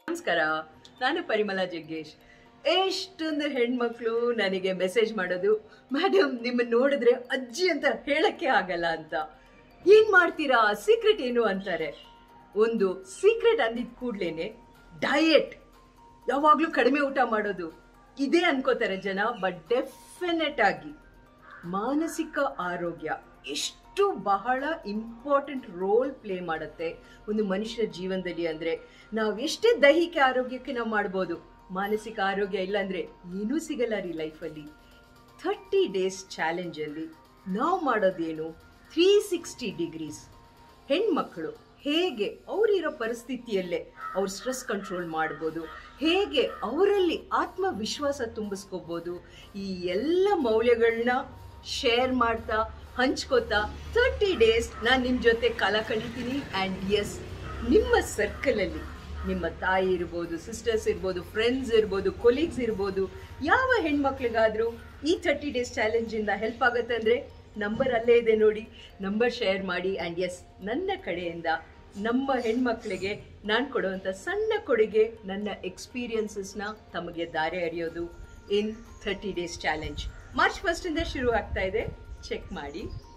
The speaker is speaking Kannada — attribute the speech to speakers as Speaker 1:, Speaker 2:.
Speaker 1: ನಮಸ್ಕಾರ ನಾನು ಪರಿಮಳಾ ಜಗ್ಗೇಶ್ ಎಷ್ಟೊಂದು ಹೆಣ್ಮಕ್ಳು ನನಗೆ ಮೆಸೇಜ್ ಮಾಡೋದು ಮೇಡಮ್ ನಿಮ್ಮನ್ನ ನೋಡಿದ್ರೆ ಅಜ್ಜಿ ಅಂತ ಹೇಳಕ್ಕೆ ಆಗಲ್ಲ ಅಂತ ಏನ್ ಮಾಡ್ತೀರಾ ಸೀಕ್ರೆಟ್ ಏನು ಅಂತಾರೆ ಒಂದು ಸೀಕ್ರೆಟ್ ಅಂದಿದ್ ಕೂಡ್ಲೇನೆ ಡಯಟ್ ಯಾವಾಗ್ಲೂ ಕಡಿಮೆ ಊಟ ಮಾಡೋದು ಇದೇ ಅನ್ಕೋತಾರೆ ಜನ ಬಟ್ ಡೆಫಿನೆಟ್ ಆಗಿ ಮಾನಸಿಕ ಆರೋಗ್ಯ ಎಷ್ಟು ಬಹಳ ಇಂಪಾರ್ಟೆಂಟ್ ರೋಲ್ ಪ್ಲೇ ಮಾಡುತ್ತೆ ಒಂದು ಮನುಷ್ಯನ ಜೀವನದಲ್ಲಿ ಅಂದ್ರೆ ನಾವು ಎಷ್ಟೇ ದೈಹಿಕ ಆರೋಗ್ಯಕ್ಕೆ ನಾವು ಮಾಡ್ಬೋದು ಮಾನಸಿಕ ಆರೋಗ್ಯ ಇಲ್ಲ ಅಂದ್ರೆ ಏನೂ ಸಿಗಲ್ಲ ರೀ ಲೈಫಲ್ಲಿ ಥರ್ಟಿ ಡೇಸ್ ಚಾಲೆಂಜಲ್ಲಿ ನಾವು ಮಾಡೋದೇನು ತ್ರೀ ಸಿಕ್ಸ್ಟಿ ಡಿಗ್ರೀಸ್ ಹೆಣ್ಮಕ್ಳು ಹೇಗೆ ಅವರಿರೋ ಪರಿಸ್ಥಿತಿಯಲ್ಲೇ ಅವ್ರ ಸ್ಟ್ರೆಸ್ ಕಂಟ್ರೋಲ್ ಮಾಡ್ಬೋದು ಹೇಗೆ ಅವರಲ್ಲಿ ಆತ್ಮವಿಶ್ವಾಸ ತುಂಬಿಸ್ಕೋಬೋದು ಈ ಎಲ್ಲ ಮೌಲ್ಯಗಳನ್ನ ಶೇರ್ ಮಾಡ್ತಾ ಹಂಚ್ಕೋತಾ ತರ್ಟಿ ಡೇಸ್ ನಾನು ನಿಮ್ಮ ಜೊತೆ ಕಾಲ ಕಳಿತೀನಿ ಆ್ಯಂಡ್ ಎಸ್ ನಿಮ್ಮ ಸರ್ಕಲಲ್ಲಿ ನಿಮ್ಮ ತಾಯಿ ಇರ್ಬೋದು ಸಿಸ್ಟರ್ಸ್ ಇರ್ಬೋದು ಫ್ರೆಂಡ್ಸ್ ಇರ್ಬೋದು ಕೊಲೀಗ್ಸ್ ಇರ್ಬೋದು ಯಾವ ಹೆಣ್ಮಕ್ಳಿಗಾದರೂ ಈ ಥರ್ಟಿ ಡೇಸ್ ಚಾಲೆಂಜಿಂದ ಹೆಲ್ಪ್ ಆಗುತ್ತೆ ಅಂದರೆ ನಂಬರ್ ಅಲ್ಲೇ ಇದೆ ನೋಡಿ ನಂಬರ್ ಶೇರ್ ಮಾಡಿ ಆ್ಯಂಡ್ ಎಸ್ ನನ್ನ ಕಡೆಯಿಂದ ನಮ್ಮ ಹೆಣ್ಮಕ್ಳಿಗೆ ನಾನು ಕೊಡುವಂಥ ಸಣ್ಣ ಕೊಡುಗೆ ನನ್ನ ಎಕ್ಸ್ಪೀರಿಯನ್ಸಸ್ನ ತಮಗೆ ದಾರಿ ಎರೆಯೋದು in thirty days challenge March ಫಸ್ಟಿಂದ ಶುರು ಆಗ್ತಾ ಇದೆ ಚೆಕ್ ಮಾಡಿ